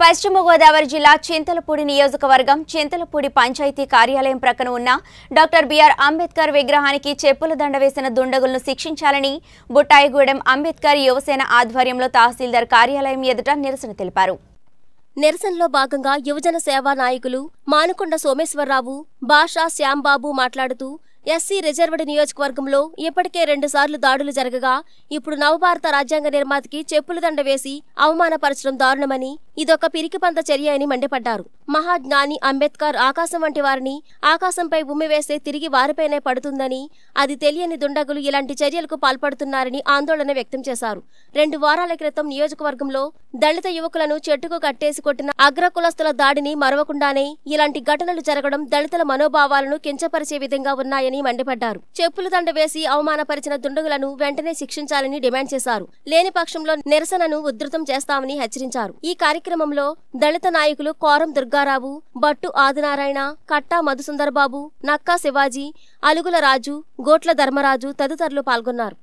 పశ్చిమ గోదావరి జిల్లా చింతలపూడి నియోజకవర్గం చింతలపూడి పంచాయతీ కార్యాలయం ప్రక్కన ఉన్న డాక్టర్ బిఆర్ అంబేద్కర్ విగ్రహానికి చెప్పుల దండ వేసిన దుండగులను శిక్షించాలని బుట్టాయిగూడెం అంబేద్కర్ యువసేన ఆధ్వర్యంలో తహసీల్దార్ కార్యాలయం ఎదుట నిరసన తెలిపారు నిరసనలో భాగంగా యువజన సేవా నాయకులు మానుకొండ సోమేశ్వరరావు భాషా శ్యాంబాబు మాట్లాడుతూ ఎస్సీ రిజర్వ్డ్ నియోజకవర్గంలో ఇప్పటికే రెండుసార్లు దాడులు జరగగా ఇప్పుడు నవభారత రాజ్యాంగ నిర్మాతకి చెప్పుల దండ వేసి అవమానపరచడం దారుణమని ఇదొక పిరికిపంత చర్య అని మండిపడ్డారు మహాజ్ఞాని అంబేద్కర్ ఆకాశం వంటి వారిని ఆకాశంపై ఉమ్మివేస్తే తిరిగి వారిపైనే పడుతుందని అది తెలియని దుండగులు ఇలాంటి చర్యలకు పాల్పడుతున్నారని ఆందోళన వ్యక్తం చేశారు రెండు వారాల క్రితం నియోజకవర్గంలో దళిత యువకులను చెట్టుకు కట్టేసి కొట్టిన అగ్రకులస్తుల దాడిని మరవకుండానే ఇలాంటి ఘటనలు జరగడం దళితుల మనోభావాలను కించపరిచే విధంగా ఉన్నాయని మండిపడ్డారు చెప్పుల దండ వేసి అవమానపరిచిన దుండగులను వెంటనే శిక్షించాలని డిమాండ్ చేశారు లేని పక్షంలో నిరసనను ఉధృతం చేస్తామని హెచ్చరించారు ఈ కార్యక్రమంలో దళిత నాయకులు కోరం దుర్గారావు బట్టు ఆదినారాయణ కట్టా మధుసుందరబాబు నక్కా శివాజీ అలుగుల రాజు గోట్ల ధర్మరాజు తదితరులు పాల్గొన్నారు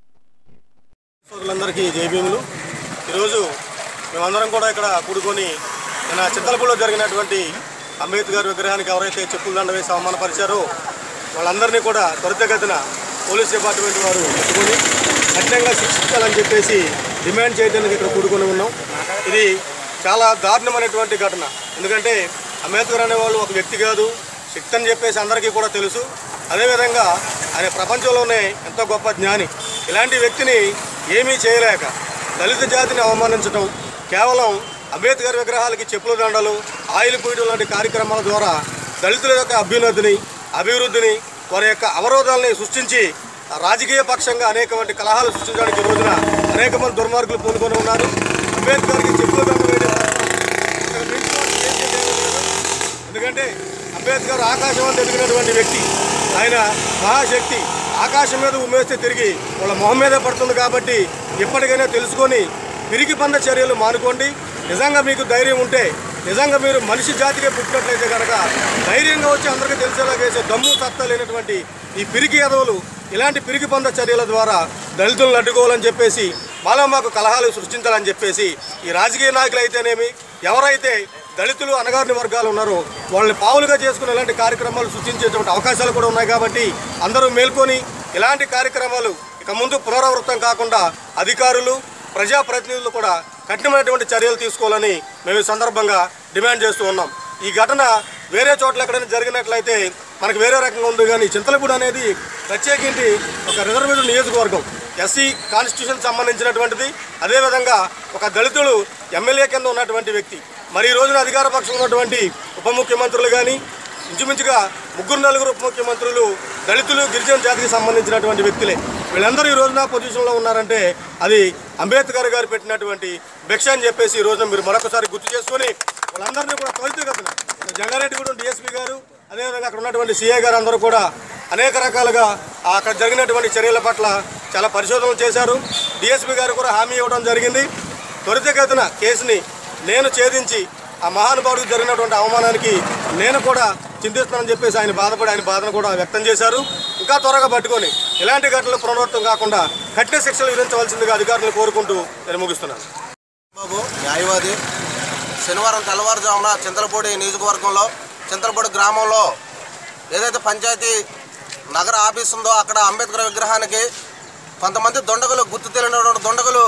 సోదరులందరికీ జైభీములు ఈరోజు మేమందరం కూడా ఇక్కడ కూడుకొని మన చింతలపూడిలో జరిగినటువంటి అంబేద్కర్ విగ్రహానికి ఎవరైతే చెప్పులు దండ వేసి అవమానపరిచారో వాళ్ళందరినీ కూడా త్వరితగతిన పోలీస్ డిపార్ట్మెంట్ వారు ఎత్తుకొని కఠినంగా శిక్షించాలని చెప్పేసి డిమాండ్ చేయడానికి ఇక్కడ కూడుకొని ఉన్నాం ఇది చాలా దారుణమైనటువంటి ఘటన ఎందుకంటే అంబేద్కర్ అనేవాళ్ళు ఒక వ్యక్తి కాదు శక్తి అని చెప్పేసి అందరికీ కూడా తెలుసు అదేవిధంగా ఆయన ప్రపంచంలోనే ఎంతో గొప్ప జ్ఞాని ఇలాంటి వ్యక్తిని ఏమీ చేయలేక దళిత జాతిని అవమానించడం కేవలం అంబేద్కర్ విగ్రహాలకి చెప్పుల దండలు ఆయిల్ పూయడం లాంటి కార్యక్రమాల ద్వారా దళితుల యొక్క అభ్యున్నతిని అభివృద్ధిని వారి యొక్క అవరోధాలని సృష్టించి రాజకీయ పక్షంగా అనేక వంటి కలహాలు సృష్టించడానికి ఈ రోజున అనేక మంది దుర్మార్గులు పూనుకొని ఉన్నారు అంబేద్కర్కి చెప్పుల దండలు వేయడం అక్కడ మించిపోవడం ఏం చేయలేదు. ఎందుకంటే అంబేద్కర్ ఆకాశం అని ఎదిగినటువంటి వ్యక్తి ఆయన మహాశక్తి ఆకాశం మీద ఉమ్మేస్తే తిరిగి వాళ్ళ మొహం మీదే పడుతుంది కాబట్టి ఇప్పటికైనా తెలుసుకొని పిరికి పంద చర్యలు మానుకోండి నిజంగా మీకు ధైర్యం ఉంటే నిజంగా మీరు మనిషి జాతికే పుట్టినట్లయితే కనుక ధైర్యంగా వచ్చి అందరికీ తెలిసేలా చేసే దమ్ము సత్తా లేనటువంటి ఈ పిరికి ఎదవలు ఇలాంటి పిరికి పంద చర్యల ద్వారా దళితులను అడ్డుకోవాలని చెప్పేసి మాలో మాకు కలహాలు సృష్టించాలని చెప్పేసి ఈ రాజకీయ నాయకులు అయితేనేమి ఎవరైతే దళితులు అనగారిన వర్గాలు ఉన్నారో వాళ్ళని పావులుగా చేసుకుని ఇలాంటి కార్యక్రమాలు సృష్టించేటువంటి అవకాశాలు కూడా ఉన్నాయి కాబట్టి అందరూ మేల్కొని ఇలాంటి కార్యక్రమాలు ఇక ముందు పునరావృతం కాకుండా అధికారులు ప్రజాప్రతినిధులు కూడా కఠినమైనటువంటి చర్యలు తీసుకోవాలని మేము ఈ సందర్భంగా డిమాండ్ చేస్తూ ఉన్నాం ఈ ఘటన వేరే చోట్ల ఎక్కడైనా జరిగినట్లయితే మనకు వేరే రకంగా ఉంది కానీ చింతలపూడి అనేది ప్రత్యేకించి ఒక రిజర్వేషన్ నియోజకవర్గం ఎస్సీ కాన్స్టిట్యూషన్ సంబంధించినటువంటిది అదేవిధంగా ఒక దళితుడు ఎమ్మెల్యే కింద ఉన్నటువంటి వ్యక్తి మరి ఈ రోజున అధికార పక్షంలో ఉన్నటువంటి ఉప ముఖ్యమంత్రులు కానీ ఇంచుమించుగా ముగ్గురు నలుగురు ఉప ముఖ్యమంత్రులు దళితులు గిరిజన జాతికి సంబంధించినటువంటి వ్యక్తులే వీళ్ళందరూ ఈ రోజున పొజిషన్లో ఉన్నారంటే అది అంబేద్కర్ గారు పెట్టినటువంటి భిక్ష అని చెప్పేసి ఈ రోజున మీరు మరొకసారి గుర్తు చేసుకొని వాళ్ళందరినీ కూడా త్వరితగతిన జంగారెడ్డిగూడెం డిఎస్పీ గారు అదేవిధంగా అక్కడ ఉన్నటువంటి సీఏ గారు అందరూ కూడా అనేక రకాలుగా అక్కడ జరిగినటువంటి చర్యల పట్ల చాలా పరిశోధనలు చేశారు డిఎస్పీ గారు కూడా హామీ ఇవ్వడం జరిగింది త్వరితగతిన కేసుని నేను ఛేదించి ఆ మహానుభావుడికి జరిగినటువంటి అవమానానికి నేను కూడా చింతిస్తున్నానని చెప్పేసి ఆయన బాధపడి ఆయన బాధను కూడా వ్యక్తం చేశారు ఇంకా త్వరగా పట్టుకొని ఇలాంటి ఘటనలు పునరావృతం కాకుండా కఠిన శిక్షలు విధించవలసిందిగా అధికారులు కోరుకుంటూ నేను ముగిస్తున్నాను బాబు న్యాయవాది శనివారం తెల్లవారుజామున చింతలపూడి నియోజకవర్గంలో చింతలపూడి గ్రామంలో ఏదైతే పంచాయతీ నగర ఆఫీస్ ఉందో అక్కడ అంబేద్కర్ విగ్రహానికి కొంతమంది దొండగులు గుర్తు తెలియనటువంటి దొండగులు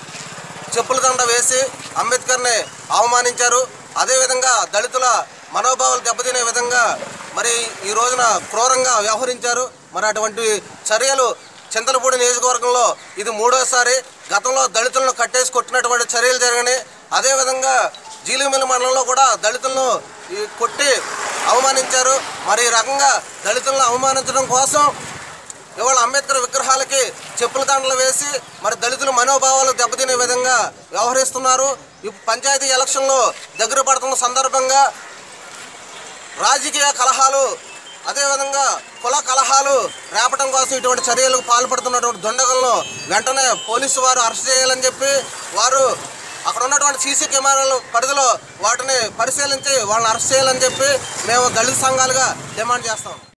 చెప్పుల దండ వేసి అంబేద్కర్ని అవమానించారు అదేవిధంగా దళితుల మనోభావాలు దెబ్బతినే విధంగా మరి ఈ రోజున క్రూరంగా వ్యవహరించారు మరి అటువంటి చర్యలు చింతలపూడి నియోజకవర్గంలో ఇది మూడోసారి గతంలో దళితులను కట్టేసి కొట్టినటువంటి చర్యలు జరిగినాయి అదేవిధంగా జీలిమిల్లి మండలంలో కూడా దళితులను ఈ కొట్టి అవమానించారు మరి ఈ రకంగా దళితులను అవమానించడం కోసం ఇవాళ అంబేద్కర్ విగ్రహాలకి చెప్పుల దండలు వేసి మరి దళితుల మనోభావాలు దెబ్బతినే విధంగా వ్యవహరిస్తున్నారు ఈ పంచాయతీ ఎలక్షన్లో దగ్గర పడుతున్న సందర్భంగా రాజకీయ కలహాలు అదేవిధంగా కుల కలహాలు రేపటం కోసం ఇటువంటి చర్యలకు పాల్పడుతున్నటువంటి దొండగలను వెంటనే పోలీసు వారు అరెస్ట్ చేయాలని చెప్పి వారు అక్కడ ఉన్నటువంటి సీసీ కెమెరాల పరిధిలో వాటిని పరిశీలించి వాళ్ళని అరెస్ట్ చేయాలని చెప్పి మేము దళిత సంఘాలుగా డిమాండ్ చేస్తాం